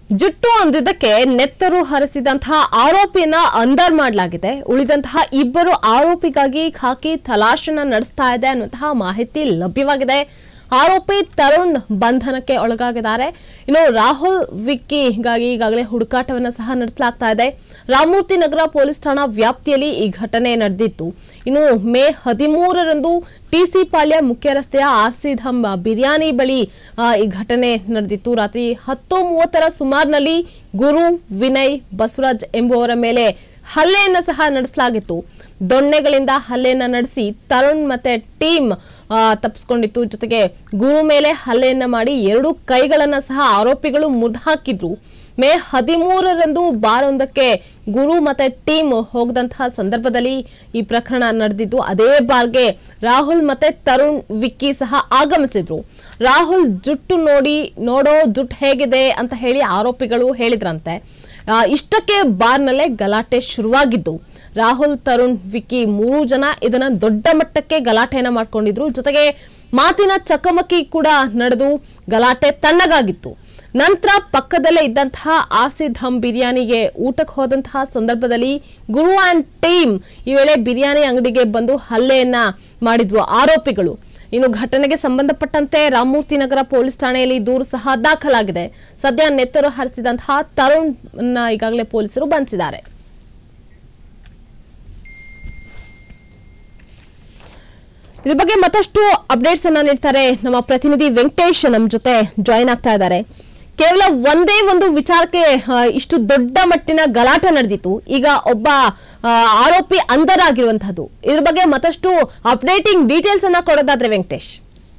ಜುಟ್ಟು ಅಂದಿದ್ದಕ್ಕೆ ನೆತ್ತರು ಹರಿಸಿದಂತಹ ಆರೋಪಿಯನ್ನ ಅಂದರ್ ಮಾಡಲಾಗಿದೆ ಉಳಿದಂತಹ ಇಬ್ಬರು ಆರೋಪಿಗಾಗಿ ಖಾಕಿ ತಲಾಶನ ನಡೆಸ್ತಾ ಇದೆ ಅನ್ನುವಂತಹ ಮಾಹಿತಿ ಲಭ್ಯವಾಗಿದೆ ಆರೋಪಿ ತರುಣ್ ಬಂಧನಕ್ಕೆ ಒಳಗಾಗಿದ್ದಾರೆ ಇನ್ನು ರಾಹುಲ್ ವಿಕ್ಕಿಗಾಗಿ ಈಗಾಗಲೇ ಹುಡುಕಾಟವನ್ನು ಸಹ ನಡೆಸಲಾಗ್ತಾ ಇದೆ ರಾಮಮೂರ್ತಿ ನಗರ ಪೊಲೀಸ್ ಠಾಣಾ ವ್ಯಾಪ್ತಿಯಲ್ಲಿ ಈ ಘಟನೆ ನಡೆದಿತ್ತು ಇನ್ನು ಮೇ ಹದಿಮೂರರಂದು ಟಿಸಿ ಪಾಳ್ಯ ಮುಖ್ಯ ರಸ್ತೆಯ ಆರ್ಸಿ ಧಮ್ ಬಿರಿಯಾನಿ ಬಳಿ ಆ, ಈ ಘಟನೆ ನಡೆದಿತ್ತು ರಾತ್ರಿ ಹತ್ತು ಮೂವತ್ತರ ಸುಮಾರಿನಲ್ಲಿ ಗುರು ವಿನಯ್ ಬಸವರಾಜ್ ಎಂಬುವರ ಮೇಲೆ ಹಲ್ಲೆಯನ್ನ ಸಹ ನಡೆಸಲಾಗಿತ್ತು ದೊಣ್ಣೆಗಳಿಂದ ಹಲ್ಲೆಯನ್ನ ನಡೆಸಿ ತರುಣ್ ಮತ್ತೆ ಟೀಮ್ ಆ, ತಪ್ಪಿಸ್ಕೊಂಡಿತ್ತು ಜೊತೆಗೆ ಗುರು ಮೇಲೆ ಹಲ್ಲೆಯನ್ನ ಮಾಡಿ ಎರಡು ಕೈಗಳನ್ನ ಸಹ ಆರೋಪಿಗಳು ಮುರಿದು ಹಾಕಿದ್ರು ಮೇ ಹದಿಮೂರರಂದು ಬಾರೊಂದಕ್ಕೆ ಗುರು ಮತ್ತೆ ಟೀಮ್ ಹೋಗದಂತಹ ಸಂದರ್ಭದಲ್ಲಿ ಈ ಪ್ರಕರಣ ನಡೆದಿದ್ದು ಅದೇ ಬಾರ್ಗೆ ರಾಹುಲ್ ಮತ್ತೆ ತರುಣ್ ವಿಕ್ಕಿ ಸಹ ಆಗಮಿಸಿದ್ರು ರಾಹುಲ್ ಜುಟ್ಟು ನೋಡಿ ನೋಡೋ ಜುಟ್ಟು ಹೇಗಿದೆ ಅಂತ ಹೇಳಿ ಆರೋಪಿಗಳು ಹೇಳಿದ್ರಂತೆ ಆ, ಇಷ್ಟಕ್ಕೆ ಬಾರ್ನಲ್ಲೇ ಗಲಾಟೆ ಶುರುವಾಗಿದ್ದು ರಾಹುಲ್ ತರುಣ್ ವಿಕ್ಕಿ ಮೂರು ಜನ ಇದನ್ನ ದೊಡ್ಡ ಮಟ್ಟಕ್ಕೆ ಗಲಾಟೆಯನ್ನ ಮಾಡ್ಕೊಂಡಿದ್ರು ಜೊತೆಗೆ ಮಾತಿನ ಚಕಮಕಿ ಕೂಡ ನಡೆದು ಗಲಾಟೆ ತಣ್ಣಗಾಗಿತ್ತು ನಂತರ ಪಕ್ಕದಲ್ಲೇ ಇದ್ದಂತಹ ಆಸಿ ಧಮ್ ಬಿರಿಯಾನಿಗೆ ಊಟಕ್ಕೆ ಹೋದಂತಹ ಸಂದರ್ಭದಲ್ಲಿ ಗುರು ಅಂಡ್ ಟೀಮ್ ಈ ವೇಳೆ ಬಿರಿಯಾನಿ ಅಂಗಡಿಗೆ ಬಂದು ಹಲ್ಲೆಯನ್ನ ಮಾಡಿದ್ರು ಆರೋಪಿಗಳು ಇನ್ನು ಘಟನೆಗೆ ಸಂಬಂಧಪಟ್ಟಂತೆ ರಾಮಮೂರ್ತಿ ನಗರ ಪೊಲೀಸ್ ಠಾಣೆಯಲ್ಲಿ ದೂರು ಸಹ ದಾಖಲಾಗಿದೆ ಸದ್ಯ ನೆತ್ತರು ಹರಿಸಿದಂತಹ ತರುಣ್ ಈಗಾಗಲೇ ಪೊಲೀಸರು ಬಂಧಿಸಿದ್ದಾರೆ ಇದ್ರ ಬಗ್ಗೆ ಮತ್ತಷ್ಟು ಅಪ್ಡೇಟ್ಸ್ ಅನ್ನ ನೀಡ್ತಾರೆ ನಮ್ಮ ಪ್ರತಿನಿಧಿ ವೆಂಕಟೇಶ್ ನಮ್ಮ ಜೊತೆ ಜಾಯಿನ್ ಆಗ್ತಾ ಇದ್ದಾರೆ ಕೇವಲ ಒಂದೇ ಒಂದು ವಿಚಾರಕ್ಕೆ ಆ, ಇಷ್ಟು ದೊಡ್ಡ ಮಟ್ಟಿನ ಗಲಾಟೆ ನಡೆದಿತ್ತು ಈಗ ಒಬ್ಬ ಆ, ಆರೋಪಿ ಅಂಧರಾಗಿರುವಂತಹದ್ದು ಇದ್ರ ಬಗ್ಗೆ ಮತ್ತಷ್ಟು ಅಪ್ಡೇಟಿಂಗ್ ಡೀಟೇಲ್ಸ್ ಅನ್ನ ಕೊಡೋದಾದ್ರೆ ವೆಂಕಟೇಶ್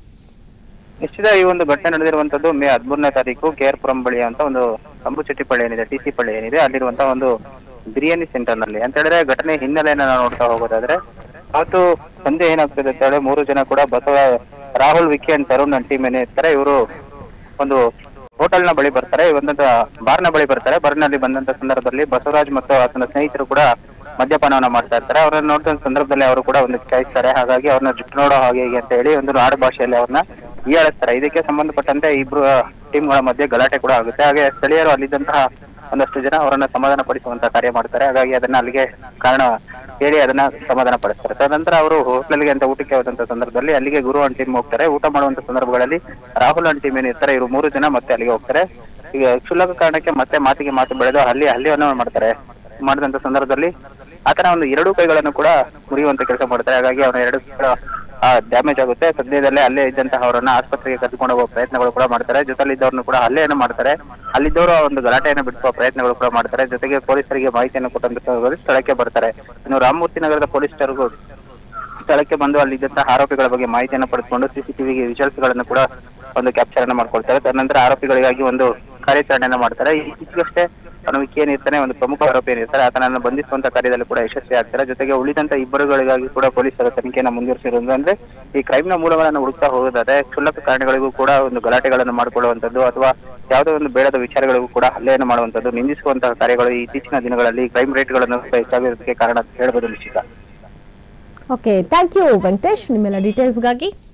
ನಿಶ್ಚಿತ ಈ ಒಂದು ಘಟನೆ ನಡೆದಿರುವಂತದ್ದು ಮೇ ಹದಿಮೂರನೇ ತಾರೀಕು ಕೆ ಆರ್ ಪುರಂ ಬಳಿ ಅಂತ ಒಂದು ಕಂಬುಚೆಟ್ಟಿಪಳ್ಳಿ ಏನಿದೆ ಟಿ ಸಿ ಪಳ್ಳಿ ಏನಿದೆ ಅಲ್ಲಿರುವಂತಹ ಒಂದು ಬಿರಿಯಾನಿ ಸೆಂಟರ್ ನಲ್ಲಿ ಅಂತ ಹೇಳಿದ್ರೆ ಘಟನೆ ಹಿನ್ನೆಲೆಯನ್ನ ನಾವು ನೋಡ್ತಾ ಹೋಗೋದಾದ್ರೆ ಅವತ್ತು ಸಂಜೆ ಏನಾಗ್ತದೆ ಅಂತ ಹೇಳಿ ಮೂರು ಜನ ಕೂಡ ಬಸವ ರಾಹುಲ್ ವಿಕಿ ಅಂಡ್ ತರುಣ್ ಟೀಮ್ ಏನೇ ಇರ್ತಾರೆ ಇವರು ಒಂದು ಹೋಟೆಲ್ ನ ಬಳಿ ಬರ್ತಾರೆ ಒಂದಂತ ಬಾರ್ ನ ಬಳಿ ಬರ್ತಾರೆ ಬಾರ್ ನಲ್ಲಿ ಬಂದಂತ ಸಂದರ್ಭದಲ್ಲಿ ಬಸವರಾಜ್ ಮತ್ತು ಆತನ ಸ್ನೇಹಿತರು ಕೂಡ ಮದ್ಯಪಾನವನ್ನ ಮಾಡ್ತಾ ಇರ್ತಾರೆ ಅವರನ್ನ ನೋಡಿದ ಸಂದರ್ಭದಲ್ಲಿ ಅವರು ಕೂಡ ಒಂದು ಚಾಯಿಸ್ತಾರೆ ಹಾಗಾಗಿ ಅವ್ರನ್ನ ಜುಟ್ಟು ನೋಡೋ ಹಾಗೆ ಹೀಗೆ ಅಂತ ಹೇಳಿ ಒಂದು ಆಡು ಭಾಷೆಯಲ್ಲಿ ಅವ್ರನ್ನ ಹೀಯಾಳಿಸ್ತಾರೆ ಇದಕ್ಕೆ ಸಂಬಂಧಪಟ್ಟಂತೆ ಇಬ್ರು ಟೀಮ್ಗಳ ಮಧ್ಯೆ ಗಲಾಟೆ ಕೂಡ ಆಗುತ್ತೆ ಹಾಗೆ ಸ್ಥಳೀಯರು ಅಲ್ಲಿದ್ದಂತಹ ಒಂದಷ್ಟು ಜನ ಅವರನ್ನ ಸಮಾಧಾನ ಪಡಿಸುವಂತ ಕಾರ್ಯ ಮಾಡ್ತಾರೆ ಹಾಗಾಗಿ ಅದನ್ನ ಅಲ್ಲಿಗೆ ಕಾರಣ ಹೇಳಿ ಅದನ್ನ ಸಮಾಧಾನ ಪಡಿಸ್ತಾರೆ ತದನಂತರ ಅವರು ಹೋಟ್ಲಲ್ಗೆ ಅಂತ ಊಟಕ್ಕೆ ಹೋದಂತ ಸಂದರ್ಭದಲ್ಲಿ ಅಲ್ಲಿಗೆ ಗುರು ಅಂಡ್ ಟೀಮ್ ಹೋಗ್ತಾರೆ ಊಟ ಮಾಡುವಂತ ಸಂದರ್ಭಗಳಲ್ಲಿ ರಾಹುಲ್ ಅಂಡ್ ಟೀಮ್ ಏನಿರ್ತಾರೆ ಇವರು ಮೂರು ಜನ ಮತ್ತೆ ಅಲ್ಲಿಗೆ ಹೋಗ್ತಾರೆ ಈಗ ಕ್ಷುಲ್ಲಕ ಕಾರಣಕ್ಕೆ ಮತ್ತೆ ಮಾತಿಗೆ ಮಾತು ಬೆಳೆದು ಅಲ್ಲಿ ಹಲ್ಲೆಯನ್ನು ಮಾಡ್ತಾರೆ ಮಾಡಿದಂತ ಸಂದರ್ಭದಲ್ಲಿ ಆತನ ಒಂದು ಎರಡು ಕೈಗಳನ್ನು ಕೂಡ ಮುರಿಯುವಂತ ಕೆಲಸ ಮಾಡ್ತಾರೆ ಹಾಗಾಗಿ ಅವನ ಎರಡು ಡ್ಯಾಮೇಜ್ ಆಗುತ್ತೆ ಸದ್ಯದಲ್ಲೇ ಅಲ್ಲೇ ಇದ್ದಂತಹ ಅವರನ್ನ ಆಸ್ಪತ್ರೆಗೆ ಕರ್ಕೊಂಡು ಹೋಗುವ ಪ್ರಯತ್ನಗಳು ಕೂಡ ಮಾಡ್ತಾರೆ ಜೊತೆಲಿ ಇದ್ದವ್ರನ್ನು ಕೂಡ ಹಲ್ಲೆಯನ್ನು ಮಾಡ್ತಾರೆ ಅಲ್ಲಿದ್ದವರು ಆ ಒಂದು ಗಲಾಟೆಯನ್ನು ಬಿಡಿಸುವ ಪ್ರಯತ್ನಗಳು ಕೂಡ ಮಾಡ್ತಾರೆ ಜೊತೆಗೆ ಪೊಲೀಸರಿಗೆ ಮಾಹಿತಿಯನ್ನು ಕೊಟ್ಟಂತ ಸಂದರ್ಭದಲ್ಲಿ ಸ್ಥಳಕ್ಕೆ ಬರ್ತಾರೆ ಇನ್ನು ರಾಮಮೂರ್ತಿ ನಗರದ ಪೊಲೀಸರಿಗೂ ಸ್ಥಳಕ್ಕೆ ಬಂದು ಅಲ್ಲಿದ್ದಂತಹ ಆರೋಪಿಗಳ ಬಗ್ಗೆ ಮಾಹಿತಿಯನ್ನು ಪಡೆದುಕೊಂಡು ಸಿಸಿಟಿವಿ ವಿಜುವಲ್ಸ್ ಗಳನ್ನು ಕೂಡ ಒಂದು ಕ್ಯಾಪ್ಚರ್ ಅನ್ನು ಮಾಡ್ಕೊಳ್ತಾರೆ ತದನಂತರ ಆರೋಪಿಗಳಿಗಾಗಿ ಒಂದು ಕಾರ್ಯಾಚರಣೆಯನ್ನ ಮಾಡ್ತಾರೆ ಇತ್ತೀಚೆಗಷ್ಟೇ ಅವನು ವಿಕ್ಕಿ ಏನಿರ್ತಾನೆ ಒಂದು ಪ್ರಮುಖ ಆರೋಪಿ ಏನಿರ್ತಾರೆ ಆತನನ್ನು ಬಂಧಿಸುವಂತ ಕಾರ್ಯದಲ್ಲಿ ಕೂಡ ಯಶಸ್ವಿ ಆಗ್ತಾರೆ ಜೊತೆಗೆ ಉಳಿದಂತ ಇಬ್ಬರುಗಳಿಗಾಗಿ ಕೂಡ ಪೊಲೀಸರ ತನಿಖೆಯನ್ನು ಮುಂದುವರಿಸಿರೋದು ಅಂದ್ರೆ ಈ ಕ್ರೈಮ್ ನ ಮೂಲಗಳನ್ನು ಹುಡುಕ್ತಾ ಹೋಗೋದಾದ್ರೆ ಕ್ಷುಲ್ಲಕ ಕಾರಣಗಳಿಗೂ ಕೂಡ ಒಂದು ಗಲಾಟೆಗಳನ್ನು ಮಾಡಿಕೊಳ್ಳುವಂತದ್ದು ಅಥವಾ ಯಾವುದೋ ಒಂದು ಬೇಡದ ವಿಚಾರಗಳಿಗೂ ಕೂಡ ಹಲ್ಲೆಯನ್ನು ಮಾಡುವಂತದ್ದು ನಿಂದಿಸುವಂತಹ ಕಾರ್ಯಗಳು ಈ ಇತ್ತೀಚಿನ ದಿನಗಳಲ್ಲಿ ಕ್ರೈಮ್ ರೇಟ್ಗಳನ್ನು ಹೆಚ್ಚಾಗಿರೋದಕ್ಕೆ ಕಾರಣ ಅಂತ ಹೇಳ್ಬೋದು ನಿಶ್ಚಿತ ಓಕೆ ಥ್ಯಾಂಕ್ ಯು ವೆಂಕಟೇಶ್ ನಿಮ್ಮೆಲ್ಲ ಡೀಟೇಲ್ಸ್ಗಾಗಿ